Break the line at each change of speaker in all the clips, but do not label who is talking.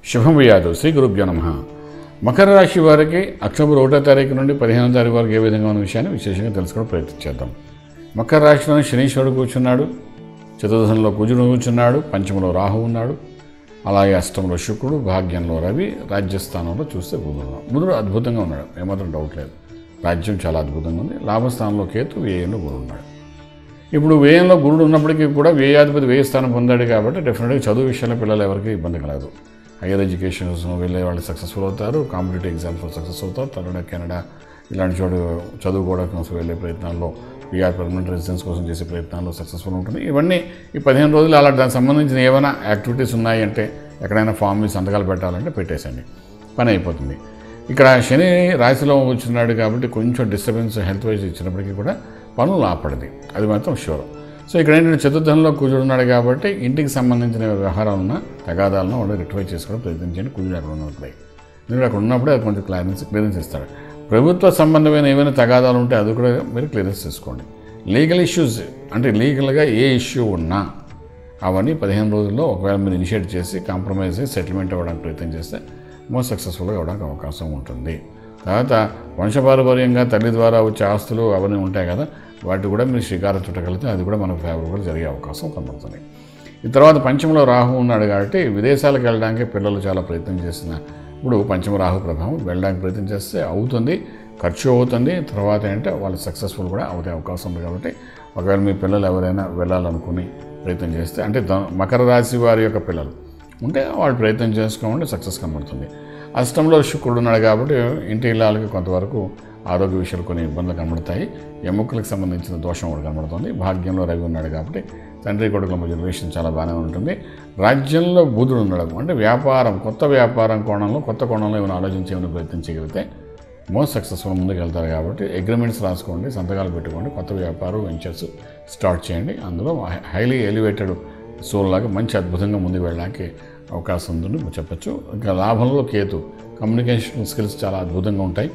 శుభం వ్యాధు శ్రీ గురుభ్యో నమ మకర రాశి వారికి అక్టోబర్ ఒకటో తారీఖు నుండి పదిహేనో తారీఖు వరకు ఏ విధంగా ఉన్న విషయాన్ని విశేషంగా తెలుసుకోవడం ప్రయత్నించేద్దాం మకర రాశిలోని శనీశ్వరుడు కూర్చున్నాడు చతుర్దశంలో కుజుడు కూర్చున్నాడు పంచమలో రాహు ఉన్నాడు అలాగే అష్టంలో శుక్రుడు భాగ్యంలో రవి రాజ్యస్థానంలో చూస్తే బుధుడు బుధుడు అద్భుతంగా ఉన్నాడు ఏమాత్రం డౌట్ లేదు రాజ్యం చాలా అద్భుతంగా ఉంది లాభస్థానంలో కేతు వ్యయంలో గురుడు ఉన్నాడు ఇప్పుడు వ్యయంలో గురుడు ఉన్నప్పటికీ కూడా వ్యయాధిపతి వ్యయ స్థానం పొందాడు కాబట్టి డెఫినెట్గా చదువు విషయంలో పిల్లలు ఎవరికి ఇబ్బంది కలగదు హైయర్ ఎడ్యుకేషన్ వెళ్ళే వాళ్ళు సక్సెస్ఫుల్ అవుతారు కాంపిటేటివ్ ఎగ్జామ్స్లో సక్సెస్ అవుతారు కెనడా కెనడా ఇలాంటి చోటు చదువుకోవడం కోసం వెళ్ళే ప్రయత్నాల్లో పిఆర్ పర్మనెంట్ రెసిడెన్స్ కోసం చేసే ప్రయత్నాల్లో సక్సెస్ఫుల్ ఉంటుంది ఇవన్నీ ఈ పదిహేను రోజులు అలా దానికి సంబంధించిన ఏమైనా యాక్టివిటీస్ ఉన్నాయి అంటే ఎక్కడైనా ఫామ్ మీద సంతకాలు పెట్టాలంటే పెట్టేసండి పని అయిపోతుంది ఇక్కడ శని రాశిలో వచ్చినాడు కాబట్టి కొంచెం డిస్టర్బెన్స్ హెల్త్ వైజ్ ఇచ్చినప్పటికీ కూడా పనులు ఆపడది అది మాత్రం షూర్ సో ఇక్కడ ఏంటంటే చతుర్థంలో కుజుడున్నాడు కాబట్టి ఇంటికి సంబంధించిన వ్యవహారాలను తగాదాలను వాడు రిక్వైర్ చేసుకోవడం ప్రయత్నించండి కుజుడు అక్కడ ఉన్నప్పుడే ఎందుకంటే అక్కడ ఉన్నప్పుడే అది కొంచెం క్లియరెన్స్ క్లియరెన్స్ ఇస్తాడు ప్రభుత్వ సంబంధమైన ఏమైనా తగాదాలు ఉంటే అది కూడా మీరు క్లియరెన్స్ చేసుకోండి లీగల్ ఇష్యూస్ అంటే లీగల్గా ఏ ఇష్యూ ఉన్నా అవన్నీ పదిహేను రోజుల్లో ఒకవేళ మీరు ఇనిషియేట్ చేసి కాంప్రమైజ్ అయ్యి సెటిల్మెంట్ అవ్వడానికి ప్రయత్నం చేస్తే మోస్ట్ సక్సెస్ఫుల్గా అవ్వడానికి అవకాశం ఉంటుంది తర్వాత వంశపారపర్యంగా తల్లి ద్వారా వచ్చే ఆస్తులు అవన్నీ ఉంటాయి కదా వాటి కూడా మీరు శ్రీకారం చుట్టగలిగితే అది కూడా మనకు ఫేవరబుల్ జరిగే అవకాశం కనబడుతుంది ఈ తర్వాత పంచమలో రాహు ఉన్నాడు కాబట్టి విదేశాలకు వెళ్ళడానికి పిల్లలు చాలా ప్రయత్నం చేసిన ఇప్పుడు పంచమ రాహు ప్రభావం వెళ్ళడానికి ప్రయత్నం చేస్తే అవుతుంది ఖర్చు అవుతుంది తర్వాత ఏంటంటే వాళ్ళు సక్సెస్ఫుల్ కూడా అవుతే అవకాశం ఉంది కాబట్టి ఒకవేళ మీ పిల్లలు ఎవరైనా వెళ్ళాలనుకుని ప్రయత్నం చేస్తే అంటే ద- మకర రాశి వారి యొక్క పిల్లలు ఉంటే వాళ్ళు ప్రయత్నం చేసుకోమంటే సక్సెస్ కనబడుతుంది అష్టంలో శుక్రుడు ఉన్నాడు కాబట్టి ఇంటి ఇళ్ళకి కొంతవరకు ఆరోగ్య విషయాలు కొన్ని ఇబ్బందులు కనబడతాయి ఎముకలకు సంబంధించిన దోషం కూడా కనబడుతుంది భాగ్యంలో రవి ఉన్నాడు కాబట్టి తండ్రి కొడుకుల మధ్య రిలేషన్ చాలా బాగానే ఉంటుంది రాజ్యంలో బుధుడు ఉన్నాడు అంటే వ్యాపారం కొత్త వ్యాపారం కోణంలో కొత్త కోణంలో ఏమైనా ఆలోచించి ఏమైనా ప్రయత్నం చేయగలిగితే మోస్ట్ సక్సెస్ఫుల్ ముందుకు వెళ్తారు కాబట్టి అగ్రిమెంట్స్ రాసుకోండి సంతకాలు పెట్టుకోండి కొత్త వ్యాపారం వెంచర్స్ స్టార్ట్ చేయండి అందులో హైలీ ఎలివేటెడ్ సోల్ లాగా మంచి అద్భుతంగా ముందుకు వెళ్ళడానికి అవకాశం ఉందని చెప్పచ్చు ఇంకా లాభంలో కేతు కమ్యూనికేషన్ స్కిల్స్ చాలా అద్భుతంగా ఉంటాయి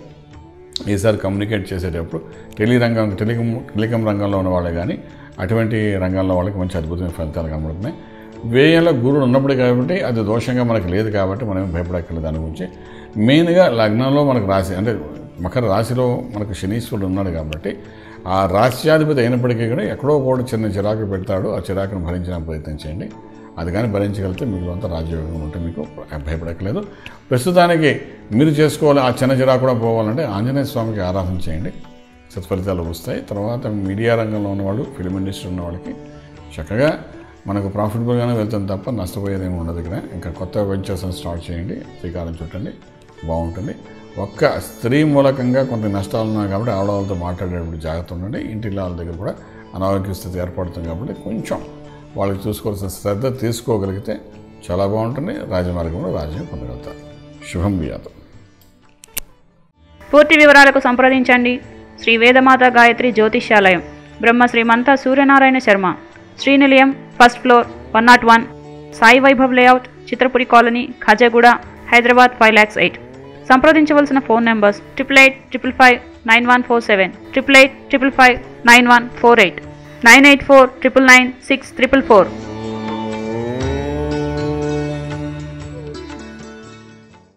ఈసారి కమ్యూనికేట్ చేసేటప్పుడు టెలిరంగం టెలికం టెలికం రంగంలో ఉన్న వాళ్ళే కానీ అటువంటి రంగాల్లో వాళ్ళకి మంచి అద్భుతమైన ఫలితాలు కనబడుతున్నాయి వ్యయంలో గురుడు ఉన్నప్పుడు కాబట్టి అది దోషంగా మనకు లేదు కాబట్టి మనం ఏం భయపడక్కర్లేదు దాని గురించి మెయిన్గా లగ్నంలో మనకు రాశి అంటే మకర రాశిలో మనకు శనీశ్వరుడు ఉన్నాడు కాబట్టి ఆ రాశ్యాధిపతి అయినప్పటికీ కూడా ఎక్కడో కూడా చిన్న చిరాకు పెడతాడు ఆ చిరాకును భరించడానికి ప్రయత్నం చేయండి అది కానీ భరించగలిగితే మీకు అంతా రాజ్యోగం ఉంటే మీకు భయపడక్కలేదు ప్రస్తుతానికి మీరు చేసుకోవాలి ఆ చిన్న చిరాకు కూడా పోవాలంటే ఆంజనేయ స్వామికి ఆరాధన చేయండి సత్ఫలితాలు వస్తాయి తర్వాత మీడియా రంగంలో ఉన్నవాళ్ళు ఫిలిం ఇండస్ట్రీ ఉన్న వాళ్ళకి చక్కగా మనకు ప్రాఫిటబుల్గానే వెళ్తుంది తప్ప నష్టపోయేది ఏమి ఉండదు ఇక్కడ ఇంకా కొత్త వెంచర్స్ స్టార్ట్ చేయండి శ్రీకారం చుట్టండి బాగుంటుంది ఒక్క స్త్రీ మూలకంగా కొంత నష్టాలు ఉన్నాయి కాబట్టి ఆడవాళ్ళతో మాట్లాడేటప్పుడు జాగ్రత్త ఉండండి ఇంటి వాళ్ళ దగ్గర కూడా అనారోగ్య స్థితి ఏర్పడుతుంది కాబట్టి కొంచెం వాళ్ళకి చూసుకోవాల్సిన శ్రద్ధ తీసుకోగలిగితే చాలా బాగుంటుంది రాజమార్గంలో రాజ్యం పొందగలుగుతారు శుభం వ్యాధం
పూర్తి వివరాలకు సంప్రదించండి Shri Vedamata Gayatri Jyotishyalayam Brahma Srimanta Suryanarayana Sharma Srinilayam first floor one nought one Sai Vaibhav layout Chitrapuri colony Khajaguda Hyderabad five lakhs eight సంప్రదించవలసిన phone numbers triple eight triple five nine one four seven triple eight triple five nine one four eight nine eight four triple nine six triple four